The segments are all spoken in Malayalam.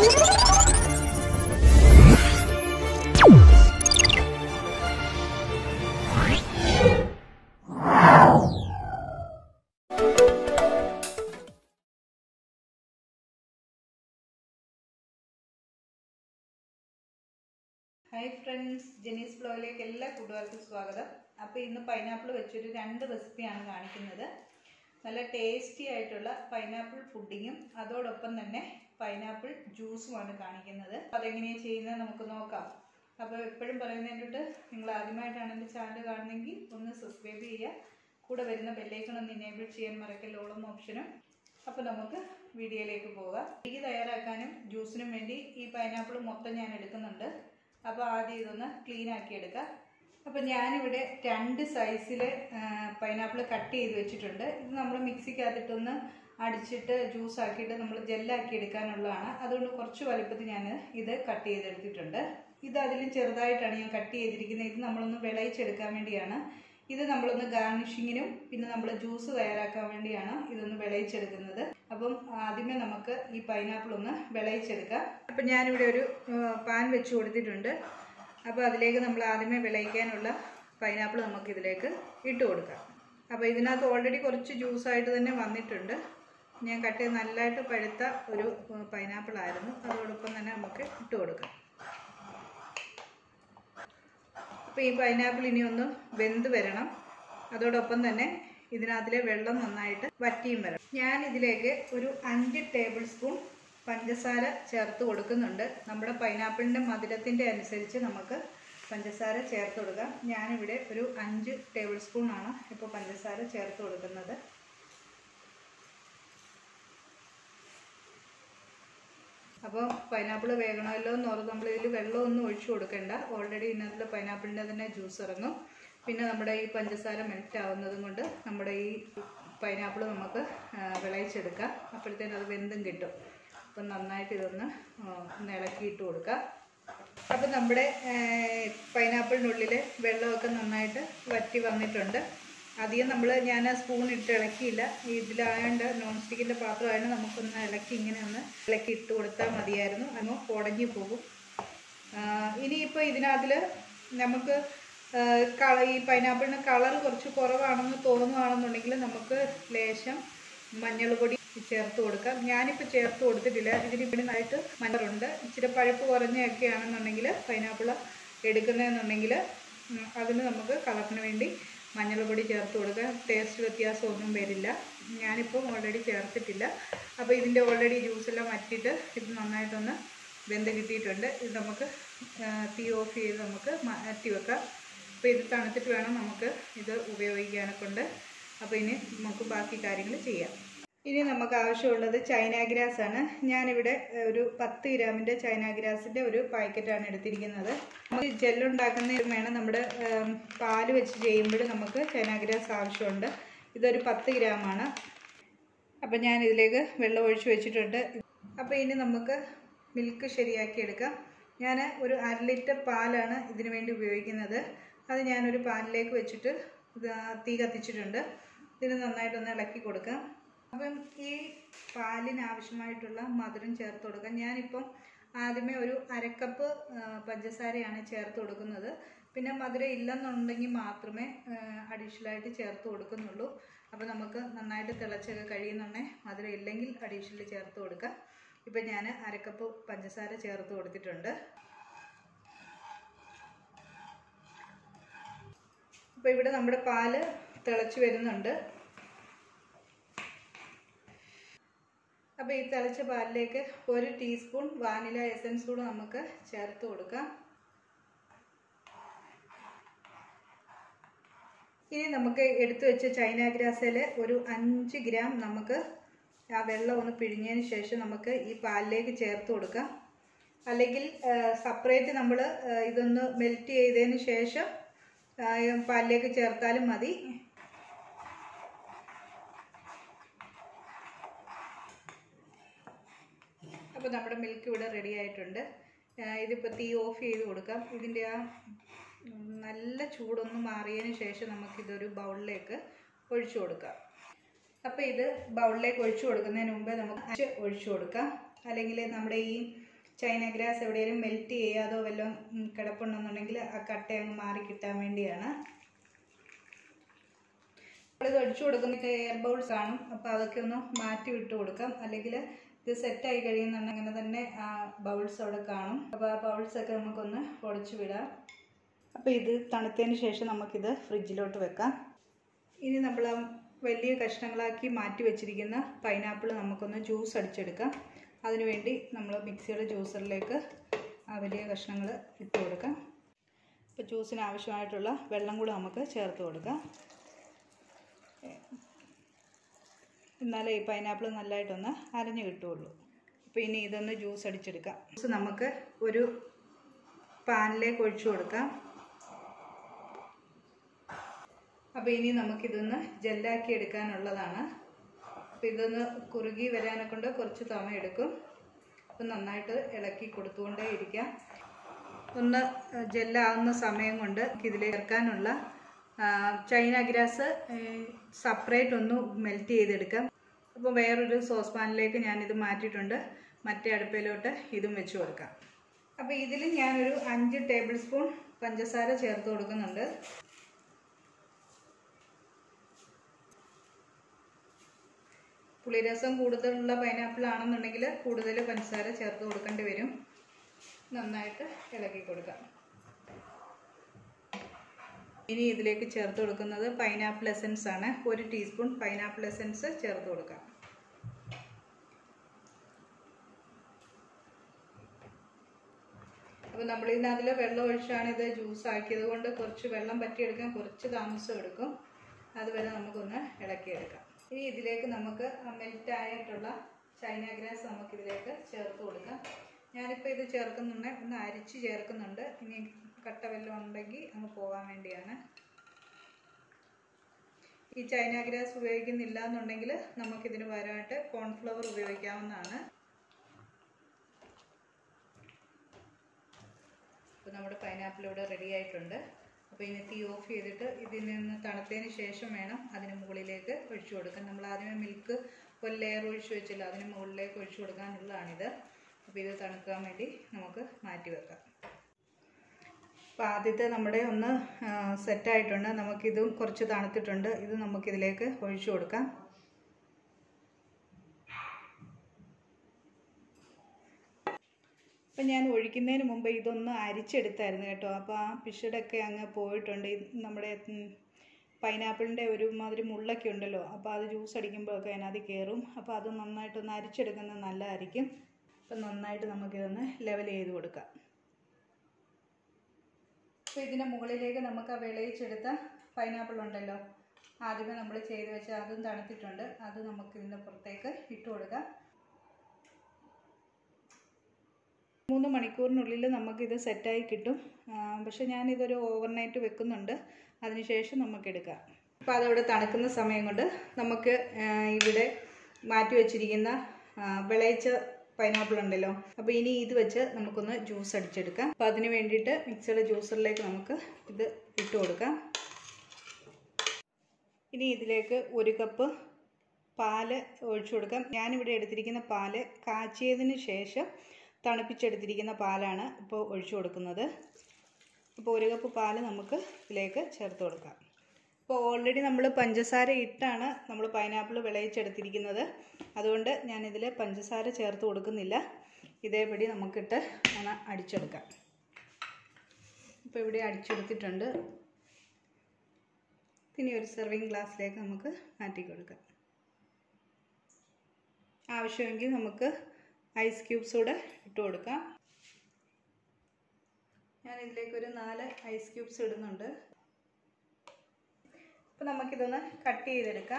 ഹായ് ഫ്രണ്ട്സ് ജെനീസ് ബ്ലോഗിലേക്ക് എല്ലാ കൂട്ടുകാർക്കും സ്വാഗതം അപ്പോൾ ഇന്ന് പൈനാപ്പിൾ വെച്ചൊരു രണ്ട് റെസിപ്പിയാണ് കാണിക്കുന്നത് നല്ല ടേസ്റ്റി ആയിട്ടുള്ള പൈനാപ്പിൾ പുഡിങ്ങും അതോടൊപ്പം തന്നെ പൈനാപ്പിൾ ജ്യൂസുമാണ് കാണിക്കുന്നത് അതെങ്ങനെയാണ് ചെയ്യുന്നത് നമുക്ക് നോക്കാം അപ്പോൾ എപ്പോഴും പറയുന്നതിൻ്റെ നിങ്ങൾ ആദ്യമായിട്ടാണ് എൻ്റെ ചാനൽ കാണുന്നെങ്കിൽ ഒന്ന് സബ്സ്ക്രൈബ് ചെയ്യുക കൂടെ വരുന്ന ബെല്ലൈക്കൺ ഒന്ന് ഇനേബിൾ ചെയ്യാൻ മറക്കല്ല ഓളം ഓപ്ഷനും അപ്പോൾ നമുക്ക് വീഡിയോയിലേക്ക് പോകാം ഇത് തയ്യാറാക്കാനും ജ്യൂസിനും വേണ്ടി ഈ പൈനാപ്പിൾ മൊത്തം ഞാൻ എടുക്കുന്നുണ്ട് അപ്പോൾ ആദ്യം ഇതൊന്ന് ക്ലീൻ ആക്കി എടുക്കാം അപ്പോൾ ഞാനിവിടെ രണ്ട് സൈസിൽ പൈനാപ്പിൾ കട്ട് ചെയ്ത് വെച്ചിട്ടുണ്ട് ഇത് നമ്മൾ മിക്സിക്കകത്തിട്ടൊന്ന് അടിച്ചിട്ട് ജ്യൂസ് ആക്കിയിട്ട് നമ്മൾ ജെല്ലാക്കി എടുക്കാനുള്ളതാണ് അതുകൊണ്ട് കുറച്ച് വലുപ്പത്തിൽ ഞാൻ ഇത് കട്ട് ചെയ്തെടുത്തിട്ടുണ്ട് ഇത് അതിലും ചെറുതായിട്ടാണ് ഞാൻ കട്ട് ചെയ്തിരിക്കുന്നത് ഇത് നമ്മളൊന്ന് വിളയിച്ചെടുക്കാൻ വേണ്ടിയാണ് ഇത് നമ്മളൊന്ന് ഗാർണിഷിങ്ങിനും പിന്നെ നമ്മൾ ജ്യൂസ് തയ്യാറാക്കാൻ വേണ്ടിയാണ് ഇതൊന്ന് വിളയിച്ചെടുക്കുന്നത് അപ്പം ആദ്യമേ നമുക്ക് ഈ പൈനാപ്പിൾ ഒന്ന് വിളയിച്ചെടുക്കാം അപ്പം ഞാനിവിടെ ഒരു പാൻ വെച്ച് കൊടുത്തിട്ടുണ്ട് അപ്പോൾ അതിലേക്ക് നമ്മൾ ആദ്യമേ വിളയിക്കാനുള്ള പൈനാപ്പിൾ നമുക്ക് ഇതിലേക്ക് ഇട്ട് കൊടുക്കാം അപ്പോൾ ഇതിനകത്ത് ഓൾറെഡി കുറച്ച് ജ്യൂസായിട്ട് തന്നെ വന്നിട്ടുണ്ട് ഞാൻ കട്ട് ചെയ്ത് നല്ലതായിട്ട് പഴുത്ത ഒരു പൈനാപ്പിൾ ആയിരുന്നു അതോടൊപ്പം തന്നെ നമുക്ക് ഇട്ട് കൊടുക്കാം അപ്പോൾ ഈ പൈനാപ്പിൾ ഇനി ഒന്ന് വെന്ത് വരണം അതോടൊപ്പം തന്നെ ഇതിനകത്തിലെ വെള്ളം നന്നായിട്ട് വറ്റിയും വരണം ഞാൻ ഇതിലേക്ക് ഒരു അഞ്ച് ടേബിൾ സ്പൂൺ പഞ്ചസാര ചേർത്ത് കൊടുക്കുന്നുണ്ട് നമ്മുടെ പൈനാപ്പിളിൻ്റെ മധുരത്തിൻ്റെ അനുസരിച്ച് നമുക്ക് പഞ്ചസാര ചേർത്ത് കൊടുക്കാം ഞാനിവിടെ ഒരു അഞ്ച് ടേബിൾ സ്പൂണാണ് ഇപ്പോൾ പഞ്ചസാര ചേർത്ത് കൊടുക്കുന്നത് അപ്പോൾ പൈനാപ്പിൾ വേകണമല്ലോ എന്ന് ഓർത്ത് നമ്മൾ ഇതിൽ വെള്ളമൊന്നും ഒഴിച്ചു കൊടുക്കേണ്ട ഓൾറെഡി ഇതിനകത്തിൽ പൈനാപ്പിളിൻ്റെ തന്നെ ജ്യൂസ് ഇറങ്ങും പിന്നെ നമ്മുടെ ഈ പഞ്ചസാര മെൽറ്റ് ആവുന്നതും കൊണ്ട് നമ്മുടെ ഈ പൈനാപ്പിൾ നമുക്ക് വിളയിച്ചെടുക്കാം അപ്പോഴത്തേനും അത് വെന്തും കിട്ടും അപ്പം നന്നായിട്ട് ഇതൊന്ന് ഒന്ന് ഇളക്കിയിട്ട് കൊടുക്കാം അപ്പം നമ്മുടെ പൈനാപ്പിളിനുള്ളിൽ വെള്ളമൊക്കെ നന്നായിട്ട് വറ്റി വന്നിട്ടുണ്ട് അധികം നമ്മൾ ഞാൻ സ്പൂൺ ഇട്ട് ഇളക്കിയില്ല ഇതിലായതുകൊണ്ട് നോൺ സ്റ്റിക്കിൻ്റെ പാത്രമായതുകൊണ്ട് നമുക്കൊന്ന് ഇളക്കി ഇങ്ങനെ ഒന്ന് ഇളക്കി ഇട്ട് കൊടുത്താൽ മതിയായിരുന്നു അങ്ങ് ഉടഞ്ഞു പോകും ഇനിയിപ്പോൾ ഇതിനകത്തിൽ നമുക്ക് കള ഈ പൈനാപ്പിളിന് കളർ കുറച്ച് കുറവാണെന്ന് തോന്നുകയാണെന്നുണ്ടെങ്കിൽ നമുക്ക് ലേശം മഞ്ഞൾ പൊടി ചേർത്ത് കൊടുക്കാം ഞാനിപ്പോൾ ചേർത്ത് കൊടുത്തിട്ടില്ല ഇതിന് ഇവിടുന്നായിട്ട് മഞ്ഞളുണ്ട് ഇച്ചിരി പഴുപ്പ് കുറഞ്ഞൊക്കെ ആണെന്നുണ്ടെങ്കിൽ പൈനാപ്പിൾ എടുക്കുന്നതെന്നുണ്ടെങ്കിൽ അതിന് നമുക്ക് കളറിന് വേണ്ടി മഞ്ഞൾ പൊടി ചേർത്ത് കൊടുക്കുക ടേസ്റ്റ് വ്യത്യാസമൊന്നും വരില്ല ഞാനിപ്പോൾ ഓൾറെഡി ചേർത്തിട്ടില്ല അപ്പോൾ ഇതിൻ്റെ ഓൾറെഡി ജ്യൂസെല്ലാം വറ്റിയിട്ട് ഇത് നന്നായിട്ടൊന്ന് വെന്ത് കിട്ടിയിട്ടുണ്ട് ഇത് നമുക്ക് തീ ഓഫ് ചെയ്ത് നമുക്ക് മാറ്റി വെക്കാം അപ്പോൾ ഇത് തണുത്തിട്ട് വേണം നമുക്ക് ഇത് ഉപയോഗിക്കാനൊക്കെ ഉണ്ട് അപ്പോൾ ഇനി നമുക്ക് ബാക്കി കാര്യങ്ങൾ ചെയ്യാം ഇനി നമുക്ക് ആവശ്യമുള്ളത് ചൈന ഗ്രാസ് ആണ് ഞാനിവിടെ ഒരു പത്ത് ഗ്രാമിൻ്റെ ചൈന ഗ്രാസിൻ്റെ ഒരു പാക്കറ്റാണ് എടുത്തിരിക്കുന്നത് നമുക്ക് ജെല്ലുണ്ടാക്കുന്നതിന് വേണം നമ്മുടെ പാല് വെച്ച് ചെയ്യുമ്പോൾ നമുക്ക് ചൈന ഗ്രാസ് ആവശ്യമുണ്ട് ഇതൊരു പത്ത് ഗ്രാമാണ് അപ്പം ഞാൻ ഇതിലേക്ക് വെള്ളം ഒഴിച്ച് വെച്ചിട്ടുണ്ട് അപ്പോൾ ഇനി നമുക്ക് മിൽക്ക് ശരിയാക്കി എടുക്കാം ഞാൻ ഒരു അര ലിറ്റർ പാലാണ് ഇതിനു വേണ്ടി ഉപയോഗിക്കുന്നത് അത് ഞാനൊരു പാനിലേക്ക് വെച്ചിട്ട് തീ കത്തിച്ചിട്ടുണ്ട് ഇതിന് നന്നായിട്ടൊന്ന് ഇളക്കി കൊടുക്കാം അപ്പം ഈ പാലിന് ആവശ്യമായിട്ടുള്ള മധുരം ചേർത്ത് കൊടുക്കാം ഞാനിപ്പം ആദ്യമേ ഒരു അരക്കപ്പ് പഞ്ചസാരയാണ് ചേർത്ത് കൊടുക്കുന്നത് പിന്നെ മധുരം ഇല്ലെന്നുണ്ടെങ്കിൽ മാത്രമേ അഡീഷണലായിട്ട് ചേർത്ത് കൊടുക്കുന്നുള്ളൂ അപ്പോൾ നമുക്ക് നന്നായിട്ട് തിളച്ചൊക്കെ കഴിയുന്നുണ്ടെങ്കിൽ മധുരം ഇല്ലെങ്കിൽ അഡീഷണൽ ചേർത്ത് കൊടുക്കാം ഇപ്പം ഞാൻ അരക്കപ്പ് പഞ്ചസാര ചേർത്ത് കൊടുത്തിട്ടുണ്ട് അപ്പോൾ ഇവിടെ നമ്മുടെ പാല് തിളച്ച് വരുന്നുണ്ട് അപ്പോൾ ഈ തിളച്ച പാലിലേക്ക് ഒരു ടീസ്പൂൺ വാനില എസൻസ് കൂടെ നമുക്ക് ചേർത്ത് കൊടുക്കാം ഇനി നമുക്ക് എടുത്തു വെച്ച ചൈന ഗ്രാസിൽ ഒരു അഞ്ച് ഗ്രാം നമുക്ക് ആ വെള്ളം ഒന്ന് പിഴിഞ്ഞതിന് ശേഷം നമുക്ക് ഈ പാലിലേക്ക് ചേർത്ത് കൊടുക്കാം അല്ലെങ്കിൽ സെപ്പറേറ്റ് നമ്മൾ ഇതൊന്ന് മെൽറ്റ് ചെയ്തതിന് ശേഷം പാലിലേക്ക് ചേർത്താലും മതി അപ്പോൾ നമ്മുടെ മിൽക്ക് ഇവിടെ റെഡി ആയിട്ടുണ്ട് ഇതിപ്പോൾ തീ ഓഫ് ചെയ്ത് കൊടുക്കാം ഇതിൻ്റെ ആ നല്ല ചൂടൊന്ന് മാറിയതിന് ശേഷം നമുക്കിതൊരു ബൗളിലേക്ക് ഒഴിച്ചു കൊടുക്കാം അപ്പോൾ ഇത് ബൗളിലേക്ക് ഒഴിച്ചു കൊടുക്കുന്നതിന് മുമ്പേ നമുക്ക് അച്ച് ഒഴിച്ചു കൊടുക്കാം അല്ലെങ്കിൽ നമ്മുടെ ഈ ചൈന ഗ്രാസ് എവിടെയെങ്കിലും മെൽറ്റ് ചെയ്യാതോ വല്ലതും ഉം, കിടപ്പുണ്ടെന്നുണ്ടെങ്കിൽ ആ കട്ട അങ്ങ് മാറി കിട്ടാൻ വേണ്ടിയാണ് നമ്മളിത് ഒഴിച്ചു കൊടുക്കുന്ന എയർ ബൗൾസ് കാണും അപ്പോൾ അതൊക്കെ ഒന്ന് മാറ്റി വിട്ട് കൊടുക്കാം അല്ലെങ്കിൽ ഇത് സെറ്റായി കഴിയുന്നുണ്ടെങ്കിൽ അങ്ങനെ തന്നെ ആ ബൗൾസ് അവിടെ കാണും അപ്പോൾ ആ ബൗൾസ് ഒക്കെ നമുക്കൊന്ന് ഉടച്ചു വിടാം അപ്പോൾ ഇത് തണുത്തതിന് ശേഷം നമുക്കിത് ഫ്രിഡ്ജിലോട്ട് വെക്കാം ഇനി നമ്മൾ ആ വലിയ കഷ്ണങ്ങളാക്കി മാറ്റി വെച്ചിരിക്കുന്ന പൈനാപ്പിൾ നമുക്കൊന്ന് ജ്യൂസ് അടിച്ചെടുക്കാം അതിനുവേണ്ടി നമ്മൾ മിക്സിയുടെ ജ്യൂസറിലേക്ക് ആ വലിയ കഷ്ണങ്ങൾ ഇട്ട് കൊടുക്കാം ഇപ്പോൾ ജ്യൂസിന് ആവശ്യമായിട്ടുള്ള വെള്ളം കൂടെ നമുക്ക് ചേർത്ത് കൊടുക്കാം എന്നാലേ ഈ പൈനാപ്പിൾ നല്ലതായിട്ടൊന്ന് അരഞ്ഞു കിട്ടുകയുള്ളൂ അപ്പോൾ ഇനി ഇതൊന്ന് ജ്യൂസ് അടിച്ചെടുക്കാം ജ്യൂസ് നമുക്ക് ഒരു പാനിലേക്ക് ഒഴിച്ചു കൊടുക്കാം അപ്പോൾ ഇനി നമുക്കിതൊന്ന് ജെല്ലാക്കി എടുക്കാനുള്ളതാണ് അപ്പോൾ ഇതൊന്ന് കുറുകി വരാനെ കൊണ്ട് കുറച്ച് സമയം എടുക്കും അപ്പം നന്നായിട്ട് ഇളക്കി കൊടുത്തുകൊണ്ടേ ഇരിക്കാം ഒന്ന് ജെല്ലാവുന്ന സമയം കൊണ്ട് ഇതിലേക്ക് ചേർക്കാനുള്ള ആ, ചൈന ഗ്രാസ് സെപ്പറേറ്റ് ഒന്ന് മെൽറ്റ് ചെയ്തെടുക്കാം അപ്പോൾ വേറൊരു സോസ് പാനിലേക്ക് ഞാനിത് മാറ്റിയിട്ടുണ്ട് മറ്റേ അടുപ്പിലോട്ട് ഇതും വെച്ച് കൊടുക്കാം അപ്പോൾ ഇതിൽ ഞാനൊരു അഞ്ച് ടേബിൾ സ്പൂൺ പഞ്ചസാര ചേർത്ത് കൊടുക്കുന്നുണ്ട് പുളിരസം കൂടുതലുള്ള പൈനാപ്പിൾ ആണെന്നുണ്ടെങ്കിൽ കൂടുതൽ പഞ്ചസാര ചേർത്ത് കൊടുക്കേണ്ടി വരും നന്നായിട്ട് ഇളക്കി കൊടുക്കാം ഇനി ഇതിലേക്ക് ചേർത്ത് കൊടുക്കുന്നത് പൈനാപ്പിൾ എസൻസ് ആണ് ഒരു ടീസ്പൂൺ പൈനാപ്പിൾ എസൻസ് ചേർത്ത് കൊടുക്കാം അപ്പോൾ നമ്മൾ ഇതിനകത്തിൽ വെള്ളം ഒഴിച്ചാണ് ഇത് ജ്യൂസ് ആക്കിയത് കൊണ്ട് കുറച്ച് വെള്ളം പറ്റിയെടുക്കാൻ കുറച്ച് താമസം എടുക്കും അതുവരെ നമുക്കൊന്ന് ഇളക്കിയെടുക്കാം ഇനി ഇതിലേക്ക് നമുക്ക് മെൽറ്റ് ആയിട്ടുള്ള ചൈന ഗ്രാസ് നമുക്ക് ഇതിലേക്ക് ചേർത്ത് കൊടുക്കാം ഞാനിപ്പോൾ ഇത് ചേർക്കുന്നുണ്ട് ഒന്ന് അരിച്ച് ചേർക്കുന്നുണ്ട് ഇനി കട്ട വല്ലതും ഉണ്ടെങ്കിൽ അങ്ങ് പോകാൻ വേണ്ടിയാണ് ഈ ചൈന ഗ്രാസ് ഉപയോഗിക്കുന്നില്ല എന്നുണ്ടെങ്കിൽ നമുക്കിതിന് പകരമായിട്ട് കോൺഫ്ലവർ ഉപയോഗിക്കാവുന്നതാണ് അപ്പോൾ നമ്മുടെ പൈനാപ്പിൾ ഇവിടെ റെഡി ആയിട്ടുണ്ട് അപ്പോൾ ഇനി തീ ഓഫ് ചെയ്തിട്ട് ഇതിൽ നിന്ന് തണുത്തതിന് ശേഷം വേണം അതിന് മുകളിലേക്ക് ഒഴിച്ചു കൊടുക്കാൻ നമ്മൾ ആദ്യമേ മിൽക്ക് ഒരു ലെയർ ഒഴിച്ചു വെച്ചില്ല അതിന് മുകളിലേക്ക് ഒഴിച്ചു കൊടുക്കാനുള്ളതാണിത് അപ്പോൾ ഇത് തണുക്കാൻ വേണ്ടി നമുക്ക് മാറ്റി വെക്കാം അപ്പോൾ ആദ്യത്തെ നമ്മുടെ ഒന്ന് സെറ്റായിട്ടുണ്ട് നമുക്കിതും കുറച്ച് തണുത്തിട്ടുണ്ട് ഇത് നമുക്കിതിലേക്ക് ഒഴിച്ചു കൊടുക്കാം അപ്പം ഞാൻ ഒഴിക്കുന്നതിന് മുമ്പ് ഇതൊന്ന് അരിച്ചെടുത്തായിരുന്നു കേട്ടോ അപ്പോൾ ആ പിഷടൊക്കെ അങ്ങ് പോയിട്ടുണ്ട് ഇത് നമ്മുടെ പൈനാപ്പിളിൻ്റെ ഒരു മാതിരി മുള്ളൊക്കെ ഉണ്ടല്ലോ അപ്പോൾ അത് ജ്യൂസ് അടിക്കുമ്പോഴൊക്കെ അതിനകത്ത് കയറും അപ്പോൾ അത് നന്നായിട്ടൊന്ന് അരിച്ചെടുക്കുന്നത് നല്ലതായിരിക്കും അപ്പം നന്നായിട്ട് നമുക്കിതൊന്ന് ലെവൽ ചെയ്ത് കൊടുക്കാം അപ്പോൾ ഇതിൻ്റെ മുകളിലേക്ക് നമുക്ക് ആ വിളയിച്ചെടുത്ത പൈനാപ്പിൾ ഉണ്ടല്ലോ ആദ്യമേ നമ്മൾ ചെയ്ത് വെച്ച അതും തണുത്തിട്ടുണ്ട് അത് നമുക്ക് ഇതിൻ്റെ പുറത്തേക്ക് ഇട്ട് കൊടുക്കാം മൂന്ന് മണിക്കൂറിനുള്ളിൽ നമുക്കിത് സെറ്റായി കിട്ടും ആ, പക്ഷെ ഞാനിതൊരു ഓവർനൈറ്റ് വെക്കുന്നുണ്ട് അതിനുശേഷം നമുക്കെടുക്കാം അപ്പോൾ അതവിടെ തണുക്കുന്ന സമയം കൊണ്ട് നമുക്ക് ആ, ഇവിടെ മാറ്റി വെച്ചിരിക്കുന്ന ആ, വിളയിച്ച പൈനാപ്പിൾ ഉണ്ടല്ലോ അപ്പോൾ ഇനി ഇത് വെച്ച് നമുക്കൊന്ന് ജ്യൂസ് അടിച്ചെടുക്കാം അപ്പോൾ അതിന് വേണ്ടിയിട്ട് മിക്സഡ് ജ്യൂസറിലേക്ക് നമുക്ക് ഇത് ഇട്ട് കൊടുക്കാം ഇനി ഇതിലേക്ക് ഒരു കപ്പ് പാല് ഒഴിച്ചു കൊടുക്കാം ഞാനിവിടെ എടുത്തിരിക്കുന്ന പാല് കാച്ചിയതിന് ശേഷം തണുപ്പിച്ചെടുത്തിരിക്കുന്ന പാലാണ് ഇപ്പോൾ ഒഴിച്ചു കൊടുക്കുന്നത് അപ്പോൾ ഒരു കപ്പ് പാല് നമുക്ക് ഇതിലേക്ക് ചേർത്ത് കൊടുക്കാം അപ്പോൾ ഓൾറെഡി നമ്മൾ പഞ്ചസാര ഇട്ടാണ് നമ്മൾ പൈനാപ്പിൾ വിളയിച്ചെടുത്തിരിക്കുന്നത് അതുകൊണ്ട് ഞാനിതിൽ പഞ്ചസാര ചേർത്ത് കൊടുക്കുന്നില്ല ഇതേപടി നമുക്കിട്ട് ഒന്ന് അടിച്ചെടുക്കാം ഇപ്പോൾ ഇവിടെ അടിച്ചെടുത്തിട്ടുണ്ട് ഇനി ഒരു സെർവിങ് ഗ്ലാസ്സിലേക്ക് നമുക്ക് മാറ്റി കൊടുക്കാം ആവശ്യമെങ്കിൽ നമുക്ക് ഐസ് ക്യൂബ്സ് കൂടെ ഇട്ട് കൊടുക്കാം ഞാൻ ഇതിലേക്ക് ഒരു നാല് ഐസ് ക്യൂബ്സ് ഇടുന്നുണ്ട് അപ്പോൾ നമുക്കിതൊന്ന് കട്ട് ചെയ്തെടുക്കാം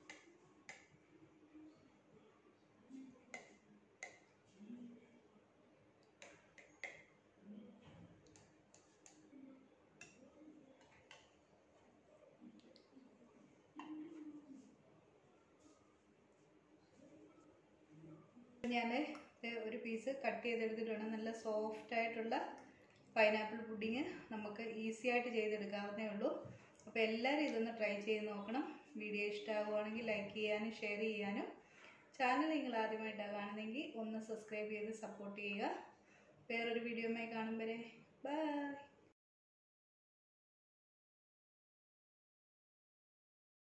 ഞാൻ ഒരു പീസ് കട്ട് ചെയ്തെടുത്തിട്ടുണ്ട് നല്ല സോഫ്റ്റ് ആയിട്ടുള്ള പൈനാപ്പിൾ പുഡിങ് നമുക്ക് ഈസി ആയിട്ട് ചെയ്തെടുക്കാവുന്നേ ഉള്ളൂ അപ്പോൾ എല്ലാവരും ഇതൊന്ന് ട്രൈ ചെയ്ത് നോക്കണം വീഡിയോ ഇഷ്ടമാകുവാണെങ്കിൽ ലൈക്ക് ചെയ്യാനും ഷെയർ ചെയ്യാനും ചാനൽ നിങ്ങൾ ആദ്യമായിട്ടാണ് കാണുന്നതെങ്കിൽ ഒന്ന് സബ്സ്ക്രൈബ് ചെയ്ത് സപ്പോർട്ട് ചെയ്യുക വേറൊരു വീഡിയോയുമായി കാണും വരെ